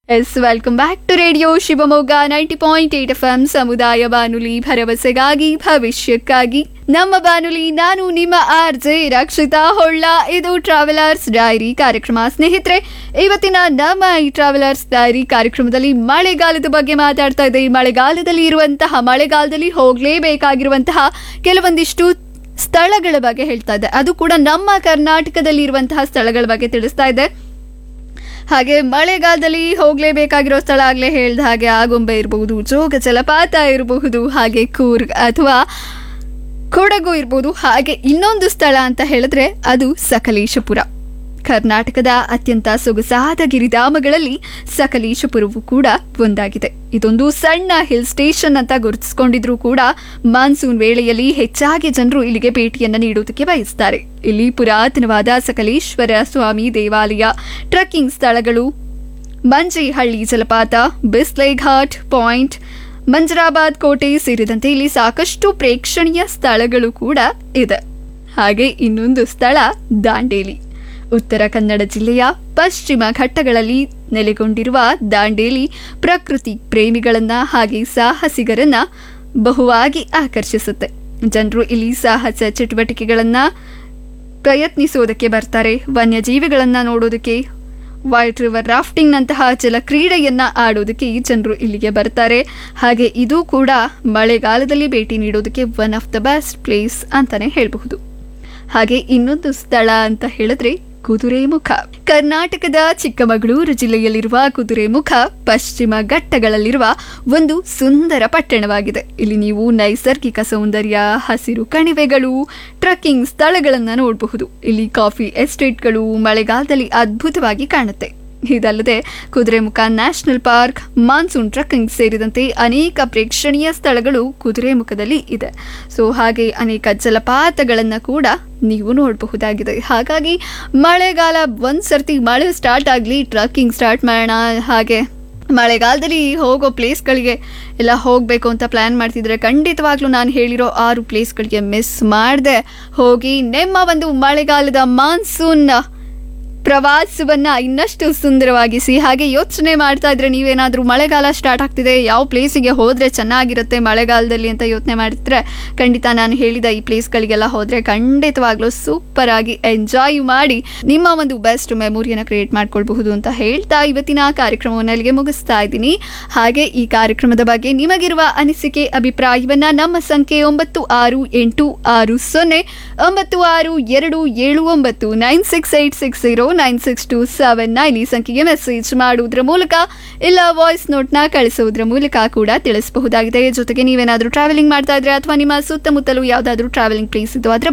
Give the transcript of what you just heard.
S welcome back to radio Shivamogga ninety point eight F M ಸಮುದಾಯ ಬಾನುಲಿ ಭರವಸೆಗಾಗಿ ಭವಿಷ್ಯಕ್ಕಾಗಿ ನಮ್ಮ ಬಾನುಲಿ ನಾನು ನಿಮ್ಮ ಆರ್ ಜೆ ರಕ್ಷಿತಾ ಹೊಳ್ಳ ಇದು ಟ್ರಾವೆಲರ್ಸ್ ಡೈರಿ ಕಾರ್ಯಕ್ರಮ ಸ್ನೇಹಿತರೆ ಇವತ್ತಿನ ನಮ್ಮ ಈ ಟ್ರಾವೆಲರ್ಸ್ ಡೈರಿ ಕಾರ್ಯಕ್ರಮದಲ್ಲಿ ಮಳೆಗಾಲದ ಬಗ್ಗೆ ಮಾತಾಡ್ತಾ ಇದ್ದೆ ಈ ಮಳೆಗಾಲದಲ್ಲಿ ಇರುವಂತಹ ಮಳೆಗಾಲದಲ್ಲಿ ಹೋಗಲೇಬೇಕಾಗಿರುವಂತಹ ಕೆಲವೊಂದಿಷ್ಟು ಸ್ಥಳಗಳ ಬಗ್ಗೆ ಹೇಳ್ತಾ ಇದ್ದೆ ಅದು ಕೂಡ ನಮ್ಮ ಕರ್ನಾಟಕದಲ್ಲಿ ಇರುವಂತಹ ಸ್ಥಳಗಳ ಬಗ್ಗೆ ತಿಳಿಸ್ತಾ ಇದ್ದೆ ಹಾಗೆ ಮಳೆಗಾಲದಲ್ಲಿ ಹೋಗಲೇಬೇಕಾಗಿರೋ ಸ್ಥಳ ಆಗಲೇ ಹೇಳ್ದ ಹಾಗೆ ಆಗುಂಬೆ ಇರಬಹುದು ಜೋಗ ಜಲಪಾತ ಇರಬಹುದು ಹಾಗೆ ಕೂರ್ಗ್ ಅಥವಾ ಕೊಡಗು ಇರ್ಬೋದು ಹಾಗೆ ಇನ್ನೊಂದು ಸ್ಥಳ ಅಂತ ಹೇಳಿದ್ರೆ ಅದು ಸಕಲೇಶಪುರ ಕರ್ನಾಟಕದ ಅತ್ಯಂತ ಸೊಗಸಾದ ಗಿರಿಧಾಮಗಳಲ್ಲಿ ಸಕಲೇಶಪುರವು ಕೂಡ ಒಂದಾಗಿದೆ ಇದೊಂದು ಸಣ್ಣ ಹಿಲ್ ಸ್ಟೇಷನ್ ಅಂತ ಗುರುತಿಸಿಕೊಂಡಿದ್ರು ಕೂಡ ಮಾನ್ಸೂನ್ ವೇಳೆಯಲ್ಲಿ ಹೆಚ್ಚಾಗಿ ಜನರು ಇಲ್ಲಿಗೆ ಭೇಟಿಯನ್ನು ನೀಡುವುದಕ್ಕೆ ಬಯಸ್ತಾರೆ ಇಲ್ಲಿ ಪುರಾತನವಾದ ಸಕಲೇಶ್ವರ ಸ್ವಾಮಿ ದೇವಾಲಯ ಟ್ರೆಕ್ಕಿಂಗ್ ಸ್ಥಳಗಳು ಮಂಜಿಹಳ್ಳಿ ಜಲಪಾತ ಬಿಸ್ಲೆ ಘಾಟ್ ಪಾಯಿಂಟ್ ಮಂಜರಾಬಾದ್ ಕೋಟೆ ಸೇರಿದಂತೆ ಇಲ್ಲಿ ಸಾಕಷ್ಟು ಪ್ರೇಕ್ಷಣೀಯ ಸ್ಥಳಗಳು ಕೂಡ ಇದೆ ಹಾಗೆ ಇನ್ನೊಂದು ಸ್ಥಳ ದಾಂಡೇಲಿ ಉತ್ತರ ಕನ್ನಡ ಜಿಲ್ಲೆಯ ಪಶ್ಚಿಮ ಘಟ್ಟಗಳಲ್ಲಿ ನೆಲೆಗೊಂಡಿರುವ ದಾಂಡೇಲಿ ಪ್ರಕೃತಿ ಪ್ರೇಮಿಗಳನ್ನ ಹಾಗೆ ಸಾಹಸಿಗರನ್ನ ಬಹುವಾಗಿ ಆಕರ್ಷಿಸುತ್ತೆ ಜನರು ಇಲ್ಲಿ ಸಾಹಸ ಚಟುವಟಿಕೆಗಳನ್ನ ಪ್ರಯತ್ನಿಸೋದಕ್ಕೆ ಬರ್ತಾರೆ ವನ್ಯಜೀವಿಗಳನ್ನ ನೋಡೋದಕ್ಕೆ ವೈಟ್ ರಿವರ್ ರಾಫ್ಟಿಂಗ್ ನಂತಹ ಜಲ ಕ್ರೀಡೆಯನ್ನ ಆಡೋದಕ್ಕೆ ಈ ಜನರು ಇಲ್ಲಿಗೆ ಬರ್ತಾರೆ ಹಾಗೆ ಇದು ಕೂಡ ಮಳೆಗಾಲದಲ್ಲಿ ಭೇಟಿ ನೀಡೋದಕ್ಕೆ one of the best place ಅಂತಾನೆ ಹೇಳಬಹುದು ಹಾಗೆ ಇನ್ನೊಂದು ಸ್ಥಳ ಅಂತ ಹೇಳಿದ್ರೆ ಕುದುರೆಮುಖ ಕರ್ನಾಟಕದ ಚಿಕ್ಕಮಗಳೂರು ಜಿಲ್ಲೆಯಲ್ಲಿರುವ ಕುದುರೆಮುಖ ಪಶ್ಚಿಮ ಘಟ್ಟಗಳಲ್ಲಿರುವ ಒಂದು ಸುಂದರ ಪಟ್ಟಣವಾಗಿದೆ ಇಲ್ಲಿ ನೀವು ನೈಸರ್ಗಿಕ ಸೌಂದರ್ಯ ಹಸಿರು ಕಣಿವೆಗಳು ಟ್ರೆಕ್ಕಿಂಗ್ ಸ್ಥಳಗಳನ್ನು ನೋಡಬಹುದು ಇಲ್ಲಿ ಕಾಫಿ ಎಸ್ಟೇಟ್ಗಳು ಮಳೆಗಾಲದಲ್ಲಿ ಅದ್ಭುತವಾಗಿ ಕಾಣುತ್ತೆ ಇದಲ್ಲದೆ Kudremukh national park monsoon trekking ಸೇರಿದಂತೆ ಅನೇಕ ಪ್ರೇಕ್ಷಣೀಯ ಸ್ಥಳಗಳು ಕುದುರೆಮುಖದಲ್ಲಿ ಇದೆ ಸೊ ಹಾಗೆ ಅನೇಕ ಜಲಪಾತಗಳನ್ನು ಕೂಡ ನೀವು ನೋಡಬಹುದಾಗಿದೆ ಹಾಗಾಗಿ ಮಳೆಗಾಲ ಒಂದು ಸರ್ತಿ ಮಳೆ ಸ್ಟಾರ್ಟ್ ಆಗಲಿ ಟ್ರಕ್ಕಿಂಗ್ ಸ್ಟಾರ್ಟ್ ಮಾಡೋಣ ಹಾಗೆ ಮಳೆಗಾಲದಲ್ಲಿ ಹೋಗೋ ಪ್ಲೇಸ್ಗಳಿಗೆ ಎಲ್ಲ ಹೋಗಬೇಕು ಅಂತ ಪ್ಲ್ಯಾನ್ ಮಾಡ್ತಿದ್ರೆ ಖಂಡಿತವಾಗ್ಲೂ ನಾನು ಹೇಳಿರೋ ಆರು ಪ್ಲೇಸ್ಗಳಿಗೆ ಮಿಸ್ ಮಾಡದೆ ಹೋಗಿ ನಿಮ್ಮ ಒಂದು ಮಳೆಗಾಲದ ಮಾನ್ಸೂನ್ ಪ್ರವಾಸವನ್ನ ಇನ್ನಷ್ಟು ಸುಂದರವಾಗಿಸಿ ಹಾಗೆ ಯೋಚನೆ ಮಾಡ್ತಾ ಇದ್ರೆ ನೀವೇನಾದರೂ ಮಳೆಗಾಲ ಸ್ಟಾರ್ಟ್ ಆಗ್ತಿದೆ ಯಾವ ಪ್ಲೇಸಿಗೆ ಹೋದರೆ ಚೆನ್ನಾಗಿರುತ್ತೆ ಮಳೆಗಾಲದಲ್ಲಿ ಅಂತ ಯೋಚನೆ ಮಾಡಿದ್ರೆ ಖಂಡಿತ ನಾನು ಹೇಳಿದ ಈ ಪ್ಲೇಸ್ಗಳಿಗೆಲ್ಲ ಹೋದರೆ ಖಂಡಿತವಾಗ್ಲೂ ಸೂಪರ್ ಆಗಿ ಎಂಜಾಯ್ ಮಾಡಿ ನಿಮ್ಮ ಒಂದು ಬೆಸ್ಟ್ ಮೆಮೊರಿಯನ್ನು ಕ್ರಿಯೇಟ್ ಮಾಡ್ಕೊಳ್ಬಹುದು ಅಂತ ಹೇಳ್ತಾ ಇವತ್ತಿನ ಕಾರ್ಯಕ್ರಮವನ್ನು ಅಲ್ಲಿಗೆ ಮುಗಿಸ್ತಾ ಇದ್ದೀನಿ ಹಾಗೆ ಈ ಕಾರ್ಯಕ್ರಮದ ಬಗ್ಗೆ ನಿಮಗಿರುವ ಅನಿಸಿಕೆ ಅಭಿಪ್ರಾಯವನ್ನ ನಮ್ಮ ಸಂಖ್ಯೆ ಒಂಬತ್ತು ಆರು ಎಂಟು ಆರು ಸೊನ್ನೆ ಒಂಬತ್ತು ಆರು ಎರಡು ಏಳು ಒಂಬತ್ತು nine six eight six zero nine six two seven nine ಈ ಸಂಖ್ಯೆಗೆ ಮೆಸೇಜ್ ಮಾಡುವುದರ ಮೂಲಕ ಇಲ್ಲ ವಾಯ್ಸ್ ನೋಟ್ನ ಕಳಿಸುವುದರ ಮೂಲಕ ಕೂಡ ತಿಳಿಸಬಹುದಾಗಿದೆ ಜೊತೆಗೆ ನೀವೇನಾದರೂ ಟ್ರಾವೆಲಿಂಗ್ ಮಾಡ್ತಾ ಇದ್ರೆ ಅಥವಾ ನಿಮ್ಮ ಸುತ್ತಮುತ್ತಲೂ ಯಾವುದಾದ್ರೂ ಟ್ರಾವೆಲಿಂಗ್ ಪ್ಲೇಸ್ ಇದ್ದು ಅದರ